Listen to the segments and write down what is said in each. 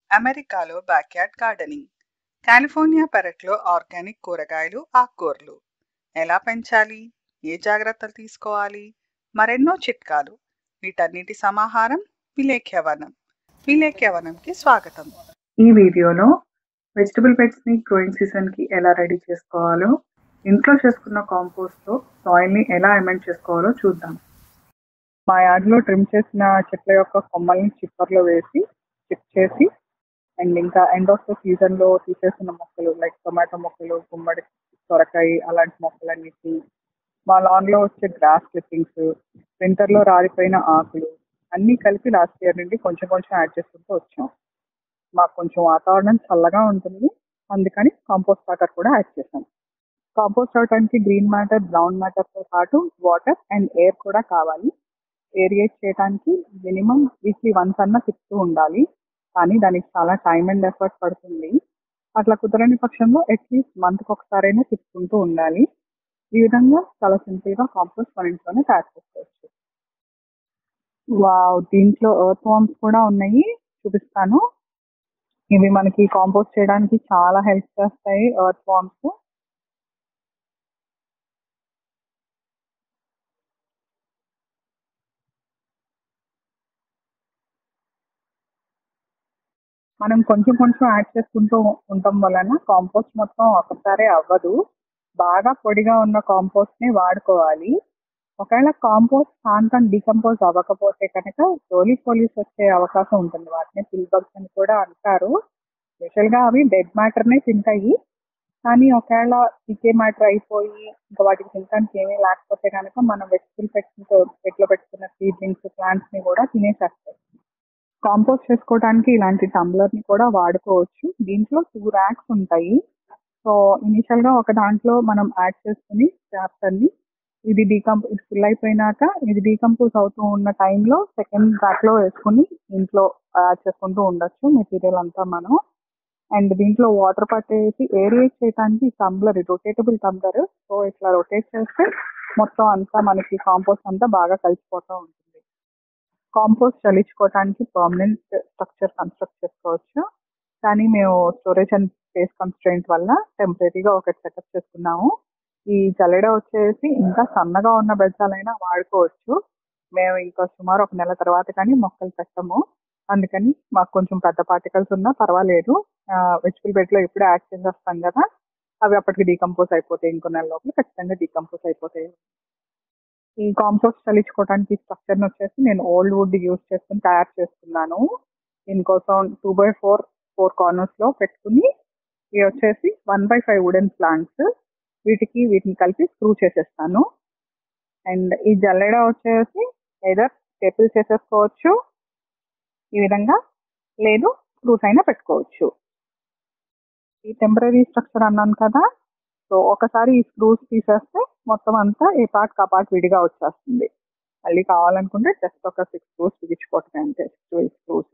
అమెరికాలో backyard gardening California పెరట్లో organic కూరగాయలు ఆకుకూరలు ఎలా పెంచాలి ఏ జాగ్రత్తలు తీసుకోవాలి మరెన్నో చిట్కాలు వీటన్నిటి సమాహారం విలేఖ్యవనం విలేఖ్యవనంకి స్వాగతం ఈ వీడియోలో వెజిటబుల్ బెడ్స్ ని గ్రోయింగ్ సీజన్ కి ఎలా రెడీ చేసుకోవాలో ఇంట్లో చేసుకున్న కాంపోస్ట్ తో సాయిల్ ని ఎలా అమెండ్ చేసుకోవాలో చూద్దాం మా యార్డ్ లో ట్రిమ్ చేసిన చెట్ల యొక్క కొమ్మల్ని చిప్పర్లో వేసి చిప్ చేసి అండ్ ఇంకా ఎండ్ ఆఫ్ ద సీజన్ లో తీసేసిన మొక్కలు లైక్ టొమాటో మొక్కలు గుమ్మడి సొరకాయ అలాంటి మొక్కలన్నిటి మా లాన్ లో వచ్చే గ్రాస్ క్లిప్పింగ్స్ వింటర్ లో రాలిపోయిన ఆకులు అన్ని కలిపి లాస్ట్ ఇయర్ నుండి కొంచెం కొంచెం యాడ్ చేసుకుంటూ వచ్చాం మాకు కొంచెం వాతావరణం చల్లగా ఉంటుంది అందుకని కాంపోస్ట్ వాటర్ కూడా యాడ్ చేసాం కాంపోస్ట్ అవడానికి గ్రీన్ మ్యాటర్ బ్రౌన్ మ్యాటర్ తో పాటు వాటర్ అండ్ ఎయిర్ కూడా కావాలి ఏరియేట్ చేయడానికి మినిమం వీక్లీ వన్స్ అన్న తిప్పుతూ ఉండాలి కానీ దానికి చాలా టైం అండ్ ఎఫర్ట్ పడుతుంది అట్లా కుదరని పక్షంలో అట్లీస్ట్ మంత్కి ఒకసారైనా తిప్పుకుంటూ ఉండాలి ఈ విధంగా చాలా సింపుల్ గా కాంపోస్ట్ మన ఇంట్లోనే తయారు చేసుకోవచ్చు వావ్ దీంట్లో ఎర్త్ వామ్స్ కూడా ఉన్నాయి చూపిస్తాను ఇవి మనకి కాంపోస్ట్ చేయడానికి చాలా హెల్ప్ చేస్తాయి ఎర్త్ వామ్స్ మనం కొంచెం కొంచెం యాడ్ చేసుకుంటూ ఉండటం వలన కాంపోస్ట్ మొత్తం ఒకసారి అవ్వదు బాగా పొడిగా ఉన్న కాంపోస్ట్ ని వాడుకోవాలి ఒకవేళ కాంపోస్ట్ శాంతం డీకంపోజ్ అవ్వకపోతే కనుక రోలీ పోలీస్ వచ్చే అవకాశం ఉంటుంది వాటిని పిల్ బగ్స్ అని కూడా అంటారు స్పెషల్ గా అవి డెడ్ మ్యాటర్ నే తింటాయి కానీ ఒకవేళ పికే మ్యాటర్ అయిపోయి ఇంకా వాటికి తినడానికి ఏమీ లేకపోతే కనుక మనం వెజిటబుల్ పెట్టుకుంటూ పెట్లో పెట్టుకున్న సీడ్లింగ్స్ ప్లాంట్స్ ని కూడా తినేసేస్తాయి కాంపోస్ట్ చేసుకోవడానికి ఇలాంటి టంబ్లర్ ని కూడా వాడుకోవచ్చు దీంట్లో టూ ర్యాక్స్ ఉంటాయి సో ఇనిషియల్ గా ఒక దాంట్లో మనం యాడ్ చేసుకుని స్టాప్స్ అన్ని ఇది డీకంపో ఇది ఫుల్ అయిపోయినాక ఇది డీకంపోజ్ అవుతూ ఉన్న టైంలో సెకండ్ ర్యాక్ లో వేసుకుని ఇంట్లో యాడ్ చేసుకుంటూ ఉండొచ్చు మెటీరియల్ అంతా మనం అండ్ దీంట్లో వాటర్ పట్టేసి ఏరియేట్ చేయడానికి టంబ్లర్ రొటేటబుల్ టంబ్లర్ సో ఇట్లా రొటేట్ చేస్తే మొత్తం అంతా మనకి కాంపోస్ట్ అంతా బాగా కలిసిపోతూ ఉంటుంది కాంపోస్ట్ చల్లించుకోవడానికి పర్మనెంట్ స్ట్రక్చర్ కన్స్ట్రక్ట్ చేసుకోవచ్చు కానీ మేము స్టోరేజ్ అండ్ స్పేస్ కన్స్ట్రెంట్ వల్ల టెంపరీగా ఒకటి సెటప్ చేసుకున్నాము ఈ జల్లెడ వచ్చేసి ఇంకా సన్నగా ఉన్న బెజ్జాలైనా వాడుకోవచ్చు మేము ఇంకా సుమారు ఒక నెల తర్వాత కానీ మొక్కలు పెట్టము అందుకని మాకు కొంచెం పెద్ద పార్టికల్స్ ఉన్నా పర్వాలేదు వెజిటబుల్ బెడ్ లో ఎప్పుడు యాడ్ చేసేస్తాం కదా అవి అప్పటికి డీకంపోజ్ అయిపోతాయి ఇంకో నెల లోపల ఖచ్చితంగా డీకంపోజ్ అయిపోతాయి ఈ కాంపోస్ట్ చల్లించుకోవడానికి స్ట్రక్చర్ని వచ్చేసి నేను ఓల్డ్ వుడ్ యూజ్ చేసుకుని తయారు చేసుకున్నాను దీనికోసం two by four four corners లో పెట్టుకుని ఇవి వచ్చేసి one by five wooden plants వీటికి వీటిని కలిపి స్క్రూ చేసేస్తాను అండ్ ఈ జల్లెడ వచ్చేసి ఏదర్ స్టేపుల్ చేసేసుకోవచ్చు ఈ విధంగా లేదు స్క్రూస్ అయినా పెట్టుకోవచ్చు ఈ టెంపరీ స్ట్రక్చర్ అన్నాను కదా సో ఒకసారి ఈ స్క్రూస్ తీసేస్తే మొత్తం అంతా ఏ పార్ట్ కా పార్ట్ విడిగా వచ్చేస్తుంది మళ్ళీ కావాలనుకుంటే జస్ట్ ఒక సిక్స్ స్క్రూస్ బిగించుకోవటమే అంతే సిక్స్ స్క్రూస్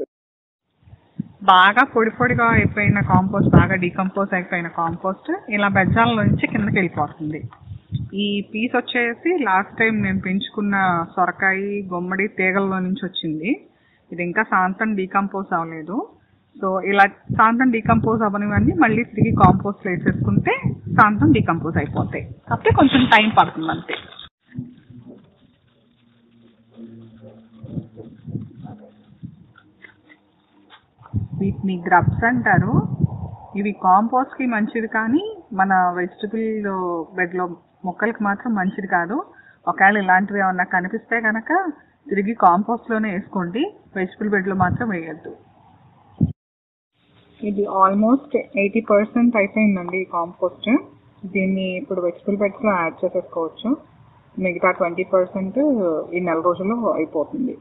బాగా పొడి పొడిగా అయిపోయిన కాంపోస్ట్ బాగా డీకంపోజ్ అయిపోయిన కాంపోస్ట్ ఇలా బెజ్జాల నుంచి కిందకి వెళ్ళిపోతుంది ఈ పీస్ వచ్చేసి లాస్ట్ టైం నేను పెంచుకున్న సొరకాయ గుమ్మడి తీగల్లో నుంచి వచ్చింది ఇది ఇంకా శాంతం డీకంపోజ్ అవ్వలేదు సో ఇలా శాంతం డీకంపోజ్ అవ్వనివన్నీ మళ్ళీ తిరిగి కాంపోస్ట్ వేసేసుకుంటే శాంతం డీకంపోజ్ అయిపోతాయి కాకపోతే కొంచెం టైం పడుతుంది అంతే వీటిని గ్రబ్స్ అంటారు ఇవి కాంపోస్ట్ కి మంచిది కానీ మన వెజిటబుల్ బెడ్ లో మొక్కలకి మాత్రం మంచిది కాదు ఒకవేళ ఇలాంటివి ఏమన్నా కనిపిస్తే కనుక తిరిగి కాంపోస్ట్ లోనే వేసుకోండి వెజిటబుల్ బెడ్ లో మాత్రం వేయద్దు ఇది ఆల్మోస్ట్ ఎయిటీ పర్సెంట్ అయిపోయిందండి ఈ కాంపోస్ట్ దీన్ని ఇప్పుడు వెజిటబుల్ బెడ్స్ లో యాడ్ చేసేసుకోవచ్చు మిగతా ట్వంటీ పర్సెంట్ ఈ నెల రోజుల్లో అయిపోతుంది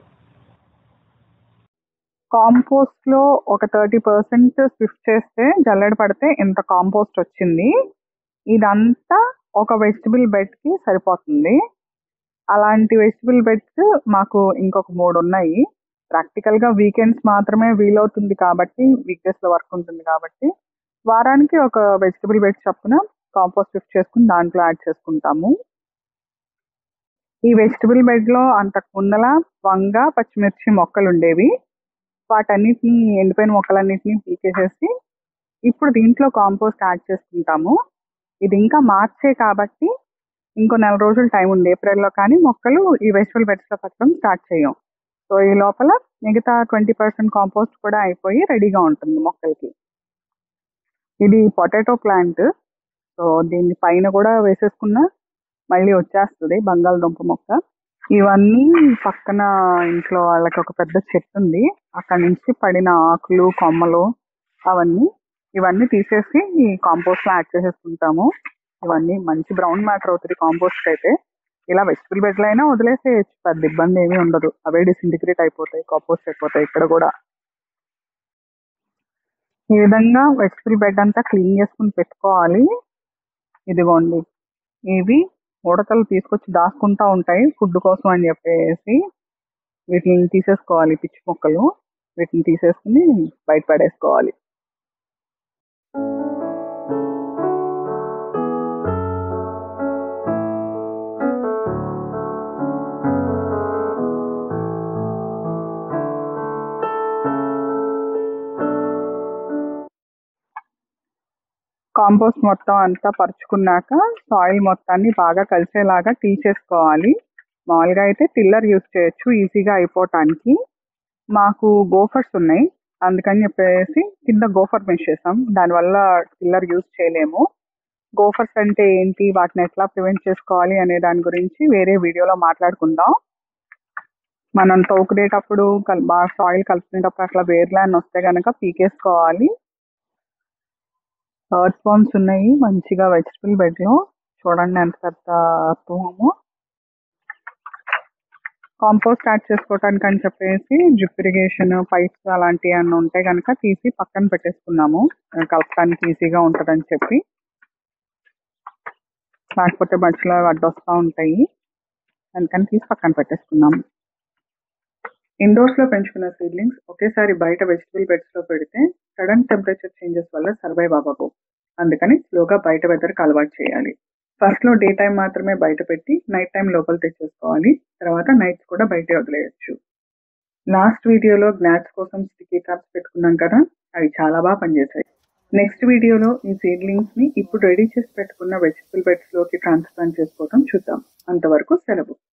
కాంపోస్ట్ లో ఒక థర్టీ పర్సెంట్ స్విఫ్ట్ చేస్తే జల్లెడ పడితే ఇంత కాంపోస్ట్ వచ్చింది ఇదంతా ఒక వెజిటబుల్ బెడ్ కి సరిపోతుంది అలాంటి వెజిటబుల్ బెడ్స్ మాకు ఇంకొక మూడు ఉన్నాయి ప్రాక్టికల్ గా వీకెండ్స్ మాత్రమే వీలవుతుంది కాబట్టి వీక్ డేస్ లో వర్క్ ఉంటుంది కాబట్టి వారానికి ఒక వెజిటబుల్ బెడ్ చొప్పున కాంపోస్ట్ షిఫ్ట్ చేసుకుని దాంట్లో యాడ్ చేసుకుంటాము ఈ వెజిటబుల్ బెడ్ లో అంతకు ముందల వంగ పచ్చిమిర్చి మొక్కలు ఉండేవి వాటన్నిటిని ఎండిపోయిన మొక్కలన్నిటిని పీకేసేసి ఇప్పుడు దీంట్లో కాంపోస్ట్ యాడ్ చేసుకుంటాము ఇది ఇంకా మార్చే కాబట్టి ఇంకో నెల రోజులు టైం ఉంది ఏప్రిల్లో కానీ మొక్కలు ఈ వెజిటబుల్ బెడ్స్లో పెట్టడం స్టార్ట్ చేయం సో ఈ లోపల మిగతా ట్వంటీ పర్సెంట్ కాంపోస్ట్ కూడా అయిపోయి రెడీగా ఉంటుంది మొక్కలకి ఇది పొటాటో ప్లాంట్ సో దీన్ని పైన కూడా వేసేసుకున్న మళ్ళీ వచ్చేస్తుంది బంగాళదుంప మొక్క ఇవన్నీ పక్కన ఇంట్లో వాళ్ళకి ఒక పెద్ద చెట్టు ఉంది అక్కడ నుంచి పడిన ఆకులు కొమ్మలు అవన్నీ ఇవన్నీ తీసేసి ఈ కాంపోస్ట్ లో యాడ్ చేసేసుకుంటాము ఇవన్నీ మంచి బ్రౌన్ మ్యాటర్ అవుతుంది కాంపోస్ట్ అయితే ఇలా వెజిటబుల్ బెడ్లు అయినా వదిలేసేయచ్చు పెద్ద ఇబ్బంది ఏమీ ఉండదు అవే డిసింటిగ్రేట్ అయిపోతాయి కాంపోస్ట్ అయిపోతాయి ఇక్కడ కూడా ఈ విధంగా వెజిటబుల్ బెడ్ అంతా క్లీన్ చేసుకుని పెట్టుకోవాలి ఇదిగోండి ఇవి ఉడతలు తీసుకొచ్చి దాచుకుంటా ఉంటాయి ఫుడ్ కోసం అని చెప్పేసి వీటిని తీసేసుకోవాలి పిచ్చి మొక్కలు వీటిని తీసేసుకుని బయట పడేసుకోవాలి కాంపోస్ట్ మొత్తం అంతా పరుచుకున్నాక సాయిల్ మొత్తాన్ని బాగా కలిసేలాగా తీసేసుకోవాలి మామూలుగా అయితే టిల్లర్ యూస్ చేయొచ్చు ఈజీగా అయిపోవటానికి మాకు గోఫర్స్ ఉన్నాయి అందుకని చెప్పేసి కింద గోఫర్ మెష్ చేసాం దానివల్ల టిల్లర్ యూస్ చేయలేము గోఫర్స్ అంటే ఏంటి వాటిని ఎట్లా ప్రివెంట్ చేసుకోవాలి అనే దాని గురించి వేరే వీడియోలో మాట్లాడుకుందాం మనం తోకునేటప్పుడు కల్ బాగా సాయిల్ కలుపుకునేటప్పుడు అట్లా వేర్లాన్ వస్తే కనుక పీకేసుకోవాలి థర్డ్ స్పాన్స్ ఉన్నాయి మంచిగా వెజిటబుల్ బెడ్లో చూడండి ఎంత పెద్ద అర్థమో కాంపోస్ట్ యాడ్ చేసుకోవటానికి అని చెప్పేసి డ్రిప్ ఇరిగేషన్ పైప్స్ అలాంటివి అన్నీ ఉంటే కనుక తీసి పక్కన పెట్టేసుకున్నాము కలపడానికి ఈజీగా ఉంటుందని చెప్పి లేకపోతే మధ్యలో అడ్డొస్తూ ఉంటాయి అందుకని తీసి పక్కన పెట్టేసుకున్నాము ఇండోర్స్ లో పెంచుకున్న సీడ్లింగ్స్ ఒకేసారి బయట వెజిటబుల్ బెడ్స్ లో పెడితే సడన్ టెంపరేచర్ చేంజెస్ వల్ల సర్వైవ్ అవ్వవు అందుకని స్లోగా బయట వెదర్కి అలవాటు చేయాలి ఫస్ట్ లో డే టైం మాత్రమే బయట పెట్టి నైట్ టైం లోపల తెచ్చేసుకోవాలి తర్వాత నైట్స్ కూడా బయట వదిలేయచ్చు లాస్ట్ వీడియోలో గ్నాట్స్ కోసం స్టిక్కీ కార్డ్స్ పెట్టుకున్నాం కదా అవి చాలా బాగా పనిచేశాయి నెక్స్ట్ వీడియోలో ఈ సీడ్లింగ్స్ ని ఇప్పుడు రెడీ చేసి పెట్టుకున్న వెజిటబుల్ బెడ్స్ లోకి ట్రాన్స్ప్లాంట్ చేసుకోవడం చూద్దాం అంతవరకు సెలవు